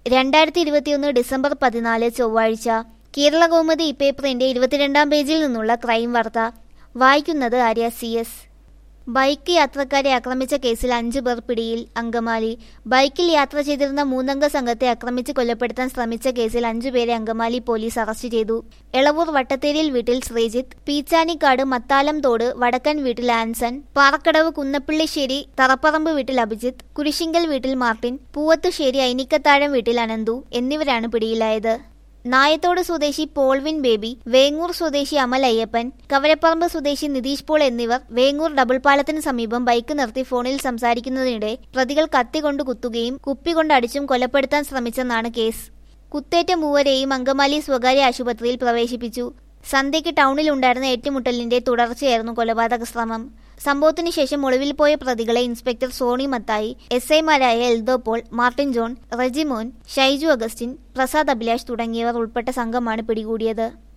രണ്ടായിരത്തി ഇരുപത്തിയൊന്ന് ഡിസംബർ പതിനാല് ചൊവ്വാഴ്ച കേരള കൗമുദി ഇപ്പേപ്പറിന്റെ ഇരുപത്തിരണ്ടാം പേജിൽ നിന്നുള്ള ക്രൈം വാർത്ത വായിക്കുന്നത് ആര്യ സി എസ് ബൈക്ക് യാത്രക്കാരെ ആക്രമിച്ച കേസിൽ അഞ്ചു പേർ പിടിയിൽ അങ്കമാലി ബൈക്കിൽ യാത്ര ചെയ്തിരുന്ന മൂന്നംഗ സംഘത്തെ ആക്രമിച്ച് കൊലപ്പെടുത്താൻ ശ്രമിച്ച കേസിൽ അഞ്ചുപേരെ അങ്കമാലി പോലീസ് അറസ്റ്റ് ചെയ്തു എളവൂർ വട്ടത്തേരിൽ വീട്ടിൽ ശ്രീജിത്ത് പീച്ചാനിക്കാട് മത്താലം തോട് വടക്കൻ വീട്ടിൽ ആൻസൺ പാറക്കടവ് കുന്നപ്പിള്ളിശ്ശേരി തറപ്പറമ്പ് വീട്ടിൽ അഭിജിത്ത് കുരിശിങ്കൽ വീട്ടിൽ മാർട്ടിൻ പൂവത്തുശ്ശേരി ഐനിക്കത്താഴം വീട്ടിൽ അനന്തു എന്നിവരാണ് പിടിയിലായത് നായത്തോട് സ്വദേശി പോൾവിൻ ബേബി വേങ്ങൂർ സ്വദേശി അമൽ അയ്യപ്പൻ കവരപ്പറമ്പ് സ്വദേശി നിതീഷ് പോൾ എന്നിവർ വേങ്ങൂർ ഡബിൾ പാലത്തിന് സമീപം ബൈക്ക് നിർത്തി ഫോണിൽ സംസാരിക്കുന്നതിനിടെ പ്രതികൾ കത്തികൊണ്ട് കുത്തുകയും കുപ്പി കൊണ്ട് അടിച്ചും കൊലപ്പെടുത്താൻ ശ്രമിച്ചെന്നാണ് കേസ് കുത്തേറ്റ മൂവരെയും അങ്കമാലി സ്വകാര്യ ആശുപത്രിയിൽ പ്രവേശിപ്പിച്ചു സന്ധ്യയ്ക്ക് ടൗണിലുണ്ടായിരുന്ന ഏറ്റുമുട്ടലിന്റെ തുടർച്ചയായിരുന്നു കൊലപാതക ശ്രമം സംഭവത്തിന് ശേഷം ഒളിവിൽ പോയ പ്രതികളെ ഇൻസ്പെക്ടർ സോണി മത്തായി എസ് ഐമാരായ Eldho Paul Martin John Rejimon Shaiju Augustine Prasad Abhilash തുടങ്ങിയവർ ഉൾപ്പെട്ട സംഘമാണ് പിടികൂടിയത്